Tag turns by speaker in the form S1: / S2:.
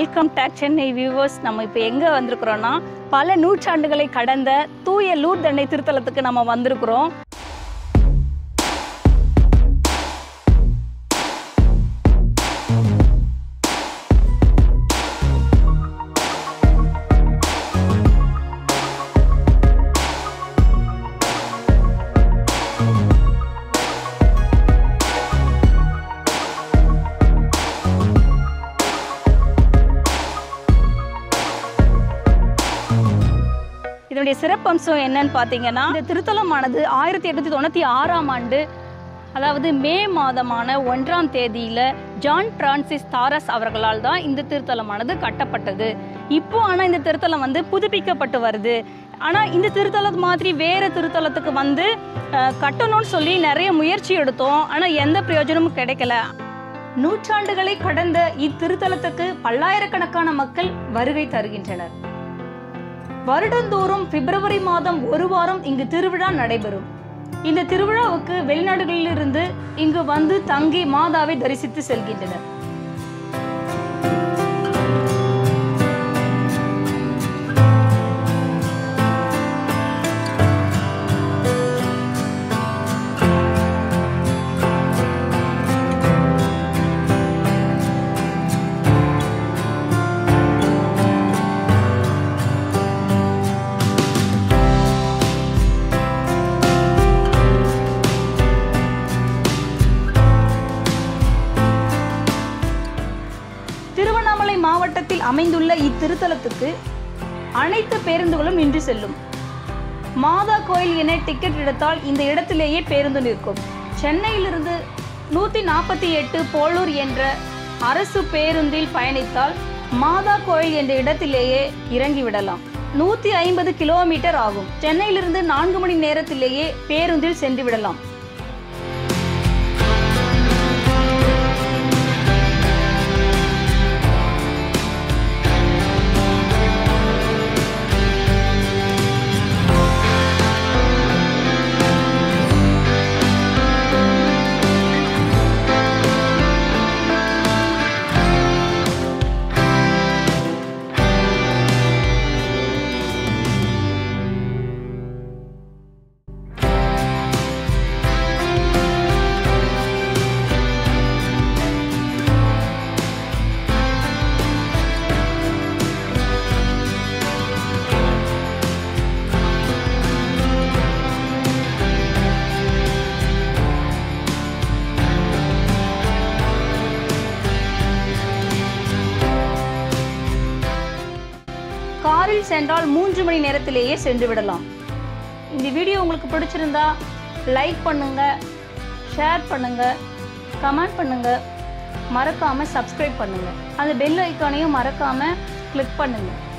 S1: welcome take Chennai viewers நம்ம இப்போ எங்கே வந்திருக்கிறோன்னா பல நூற்றாண்டுகளை கடந்த தூய லூர் தண்டை திருத்தலத்துக்கு நம்ம வந்திருக்கிறோம் இதனுடைய சிறப்பம்சம் என்னன்னு பார்த்தீங்கன்னா இந்த திருத்தலமானது ஆயிரத்தி எட்நூத்தி தொண்ணூற்றி ஆறாம் ஆண்டு அதாவது மே மாதமான ஒன்றாம் தேதியில் ஜான் பிரான்சிஸ் தாரஸ் அவர்களால் தான் இந்த திருத்தலமானது கட்டப்பட்டது இப்போ ஆனால் இந்த திருத்தலம் வந்து புதுப்பிக்கப்பட்டு வருது ஆனால் இந்த திருத்தலம் மாதிரி வேறு திருத்தலத்துக்கு வந்து அஹ், கட்டணும்னு சொல்லி நிறைய முயற்சி எடுத்தோம் ஆனால் எந்த பிரயோஜனமும் கிடைக்கல நூற்றாண்டுகளை கடந்த இத்திருத்தலத்துக்கு பல்லாயிரக்கணக்கான மக்கள் வருகை தருகின்றனர் வருடந்தோறும் பிப்ரவரி மாதம் ஒரு வாரம் இங்கு திருவிழா நடைபெறும் இந்த திருவிழாவுக்கு வெளிநாடுகளிலிருந்து இங்கு வந்து தங்கி மாதாவை தரிசித்து செல்கின்றனர் திருவண்ணாமலை மாவட்டத்தில் அமைந்துள்ள இத்திருத்தலத்துக்கு அனைத்து பேருந்துகளும் நின்று செல்லும் மாதா கோயில் என டிக்கெட் எடுத்தால் இந்த இடத்திலேயே பேருந்து நிற்கும் சென்னையிலிருந்து நூற்றி நாற்பத்தி எட்டு போலூர் என்ற அரசு பேருந்தில் பயணித்தால் மாதா கோயில் என்ற இடத்திலேயே இறங்கிவிடலாம் நூற்றி ஐம்பது கிலோமீட்டர் ஆகும் சென்னையிலிருந்து நான்கு மணி நேரத்திலேயே பேருந்தில் சென்று விடலாம் காரில் சென்றால் மூன்று மணி நேரத்திலேயே சென்று விடலாம் இந்த வீடியோ உங்களுக்கு பிடிச்சிருந்தா லைக் பண்ணுங்க ஷேர் பண்ணுங்க கமெண்ட் பண்ணுங்க மறக்காம சப்ஸ்கிரைப் பண்ணுங்க அந்த பெல் ஐக்கானையும் மறக்காம கிளிக் பண்ணுங்க